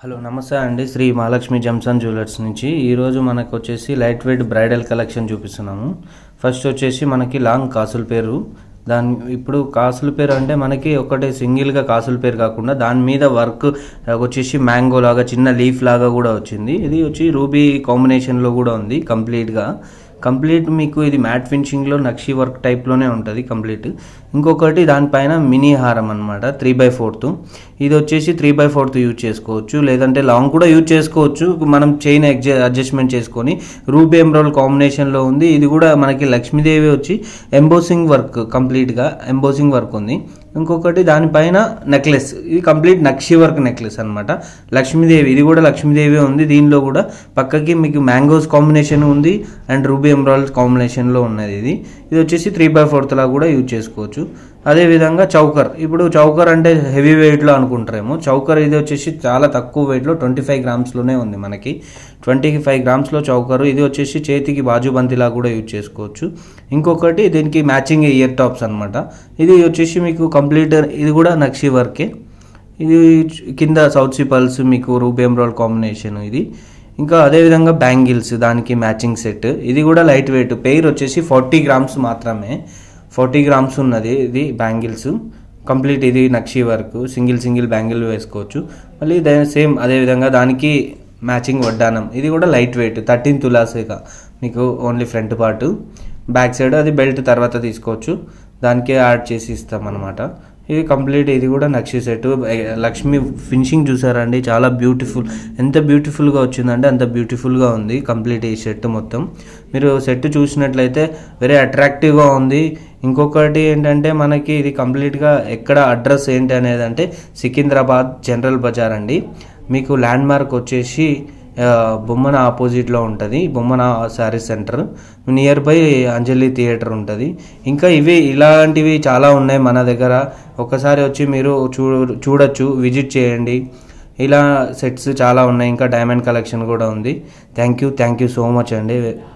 hello నమస్తే అండి Shri Mahalakshmi జంసన్ jewellers నుంచి ఈరోజు మనకు వచ్చేసి లైట్ వెయిట్ బ్రైడల్ కలెక్షన్ చూపిస్తున్నాము ఫస్ట్ వచ్చేసి మనకి లాంగ్ కాసుల పేరు దాని ఇప్పుడు కాసుల పేరు అంటే మనకి ఒకటే సింగిల్గా కాసుల పేరు కాకుండా దాని మీద వర్క్ వచ్చేసి మ్యాంగో లాగా చిన్న లీఫ్ లాగా కూడా వచ్చింది ఇది వచ్చి రూబీ కాంబినేషన్లో కూడా ఉంది కంప్లీట్గా కంప్లీట్ మీకు ఇది మ్యాట్ ఫినిషింగ్లో నక్షి వర్క్ టైప్లోనే ఉంటుంది కంప్లీట్ ఇంకొకటి దానిపైన మినీ హారం అనమాట త్రీ బై ఫోర్త్ ఇది వచ్చేసి త్రీ బై ఫోర్త్ యూజ్ చేసుకోవచ్చు లేదంటే లాంగ్ కూడా యూజ్ చేసుకోవచ్చు మనం చైన్ అడ్జ అడ్జస్ట్మెంట్ చేసుకొని రూబీ ఎంబ్రాయిల్ కాంబినేషన్లో ఉంది ఇది కూడా మనకి లక్ష్మీదేవి వచ్చి ఎంబోసింగ్ వర్క్ కంప్లీట్గా ఎంబోసింగ్ వర్క్ ఉంది ఇంకొకటి దానిపైన నెక్లెస్ ఇది కంప్లీట్ నక్షి వర్క్ నెక్లెస్ అనమాట లక్ష్మీదేవి ఇది కూడా లక్ష్మీదేవి ఉంది దీనిలో కూడా పక్కకి మీకు మ్యాంగోస్ కాంబినేషన్ ఉంది అండ్ రూబీ ఎంబ్రాయిల్ కాంబినేషన్లో ఉన్నది ఇది ఇది వచ్చేసి త్రీ బై ఫోర్త్ లా కూడా యూజ్ చేసుకోవచ్చు అదేవిధంగా చౌకర్ ఇప్పుడు చౌకర్ అంటే హెవీ వెయిట్లో అనుకుంటారేమో చౌకర్ ఇది వచ్చేసి చాలా తక్కువ వెయిట్లో ట్వంటీ ఫైవ్ గ్రామ్స్లోనే ఉంది మనకి ట్వంటీ ఫైవ్ గ్రామ్స్లో చౌకర్ ఇది వచ్చేసి చేతికి బాజుబంతిలా కూడా యూజ్ చేసుకోవచ్చు ఇంకొకటి దీనికి మ్యాచింగ్ ఇయర్ టాప్స్ అనమాట ఇది వచ్చేసి మీకు కంప్లీట్ ఇది కూడా నక్షి వర్కే ఇది కింద సౌత్ సి పల్స్ మీకు రూబీ ఎంబ్రాయిల్ కాంబినేషన్ ఇది ఇంకా అదేవిధంగా బ్యాంగిల్స్ దానికి మ్యాచింగ్ సెట్ ఇది కూడా లైట్ వెయిట్ పెయిర్ వచ్చేసి ఫార్టీ గ్రామ్స్ మాత్రమే ఫార్టీ గ్రామ్స్ ఉన్నది ఇది బ్యాంగిల్స్ కంప్లీట్ ఇది నక్షి వర్క్ సింగిల్ సింగిల్ బ్యాంగిల్ వేసుకోవచ్చు మళ్ళీ దే సేమ్ అదేవిధంగా దానికి మ్యాచింగ్ వడ్డానం ఇది కూడా లైట్ వెయిట్ థర్టీన్ తులాసేగా మీకు only front part back side అది బెల్ట్ తర్వాత తీసుకోవచ్చు దానికే యాడ్ చేసి ఇస్తాం అనమాట ఇది కంప్లీట్ ఇది కూడా నక్షి సెట్ లక్ష్మి ఫినిషింగ్ చూసారండి చాలా బ్యూటిఫుల్ ఎంత బ్యూటిఫుల్గా వచ్చిందంటే అంత బ్యూటిఫుల్గా ఉంది కంప్లీట్ ఈ సెట్ మొత్తం మీరు సెట్ చూసినట్లయితే వెరీ అట్రాక్టివ్గా ఉంది ఇంకొకటి ఏంటంటే మనకి ఇది కంప్లీట్గా ఎక్కడ అడ్రస్ ఏంటి అనేది అంటే సికింద్రాబాద్ జనరల్ బజార్ అండి మీకు ల్యాండ్ మార్క్ వచ్చేసి ఆ, బొమ్మన ఆపోజిట్లో ఉంటుంది Bommana saris center near by Anjali theatre ఉంటుంది ఇంకా ఇవి ఇలాంటివి చాలా ఉన్నాయి మన దగ్గర ఒకసారి వచ్చి మీరు చూ చూడొచ్చు విజిట్ చేయండి ఇలా సెట్స్ చాలా ఉన్నాయి ఇంకా డైమండ్ కలెక్షన్ కూడా ఉంది thank you thank you so much అండి